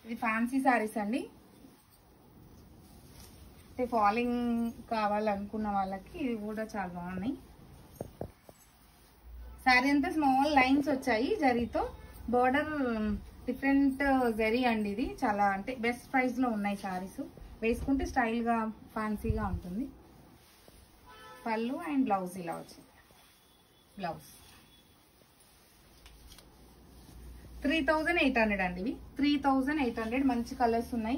ఇది ఫ్యాన్సీ శారీస్ అండి అంటే ఫాలింగ్ కావాలనుకున్న వాళ్ళకి ఇవి కూడా చాలా బాగున్నాయి శారీ అంతా స్మాల్ లైన్స్ వచ్చాయి జరీతో బోర్డర్ డిఫరెంట్ జరీ అండి ఇది చాలా అంటే బెస్ట్ ప్రైస్ లో ఉన్నాయి శారీస్ వేసుకుంటే స్టైల్ గా ఫ్యాన్సీగా ఉంటుంది పళ్ళు అండ్ బ్లౌజ్ ఇలా వచ్చింది blouse three thousand eight hundred అండి ఇవి త్రీ థౌజండ్ ఎయిట్ హండ్రెడ్ మంచి కలర్స్ ఉన్నాయి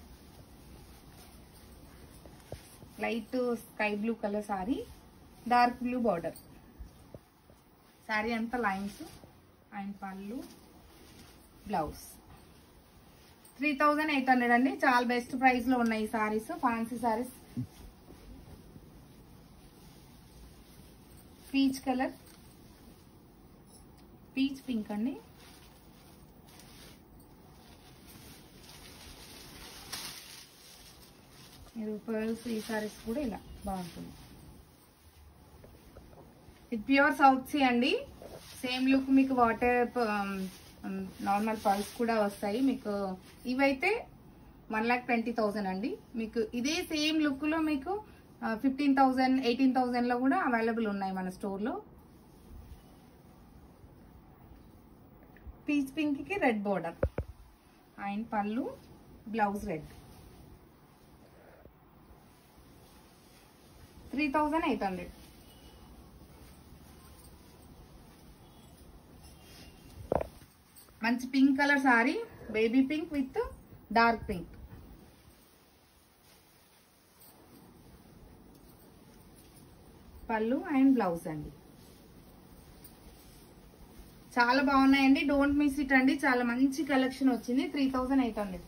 light sky blue colour sari dark blue border sari అంతా లైన్స్ అండ్ పళ్ళు blouse three thousand eight hundred అండి చాలా బెస్ట్ ప్రైస్ లో ఉన్నాయి saris fancy saris peach colour peach pink అండి మీరు పర్ల్స్ ఈ సారీస్ కూడా ఇలా బాగుంటుంది ఇది ప్యూర్ సౌత్ సీ అండి సేమ్ లుక్ మీకు వాటర్ నార్మల్ పర్ల్స్ కూడా వస్తాయి మీకు ఇవైతే వన్ లాక్ ట్వంటీ థౌసండ్ అండి మీకు ఇదే సేమ్ లుక్ లో మీకు ఫిఫ్టీన్ థౌసండ్ ఎయిటీన్ థౌసండ్ లో కూడా అవైలబుల్ ఉన్నాయి మన స్టోర్ లో పీచ్ పింక్ కి రెడ్ బోర్డర్ అండ్ పళ్ళు blouse red three thousand eight hundred మంచి pink colour sari baby pink with dark pink పళ్ళు అండ్ బ్లౌజ్ అండి చాలా బాగున్నాయండి డోంట్ మిస్ ఇట్ అండి చాలా మంచి కలెక్షన్ వచ్చింది three thousand eight hundred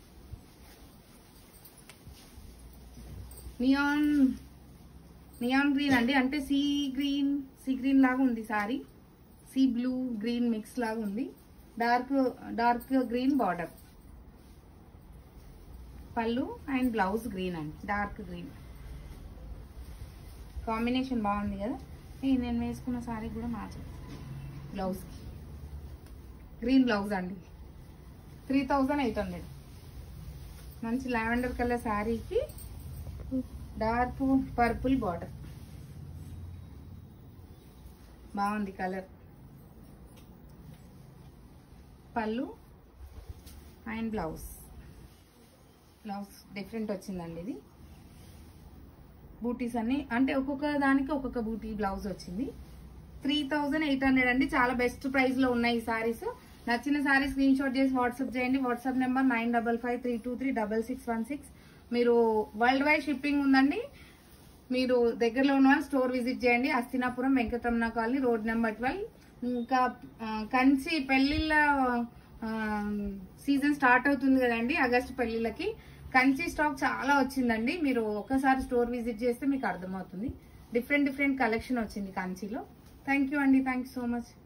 neon neon green అండి అంటే సీ గ్రీన్ సీ గ్రీన్ లాగా ఉంది sari sea blue green mix లాగా ఉంది డార్క్ డార్క్ గ్రీన్ బార్డర్ పళ్ళు అండ్ బ్లౌజ్ గ్రీన్ అండి డార్క్ గ్రీన్ కాంబినేషన్ బాగుంది కదా ఏ, నేను వేసుకున్న సారీ కూడా మ్యాచ్ బ్లౌజ్ గ్రీన్ బ్లౌజ్ అండి త్రీ థౌజండ్ ఎయిట్ హండ్రెడ్ మంచి లావెండర్ కలర్ శారీకి డార్క్ పర్పుల్ బార్డర్ బాగుంది కలర్ పళ్ళు అండ్ బ్లౌజ్ బ్లౌజ్ డిఫరెంట్ వచ్చిందండి ఇది బూటీస్ అన్ని అంటే ఒక్కొక్క దానికి ఒక్కొక్క బూటీ బ్లౌజ్ వచ్చింది త్రీ థౌజండ్ ఎయిట్ హండ్రెడ్ అండి చాలా బెస్ట్ ప్రైస్ లో ఉన్నాయి ఈ సారీస్ నచ్చిన సారీ స్క్రీన్ షాట్ చేసి వాట్సాప్ చేయండి WhatsApp number nine double five three two three double six one six మీరు వరల్డ్ వైడ్ షిప్పింగ్ ఉందండి మీరు దగ్గరలో ఉన్న వాళ్ళు స్టోర్ విజిట్ చేయండి Hastinapuram Venkataramana colony road number twelve ఇంకా ఆ, కంచి పెళ్లిళ్ళ సీజన్ స్టార్ట్ అవుతుంది కదండి ఆగస్టు పెళ్లిళ్ళకి కంచి స్టాక్ చాలా వచ్చిందండి మీరు ఒకసారి స్టోర్ విజిట్ చేస్తే మీకు అర్థమవుతుంది డిఫరెంట్ డిఫరెంట్ కలెక్షన్ వచ్చింది కంచిలో థ్యాంక్ యూ అండి థ్యాంక్ సో మచ్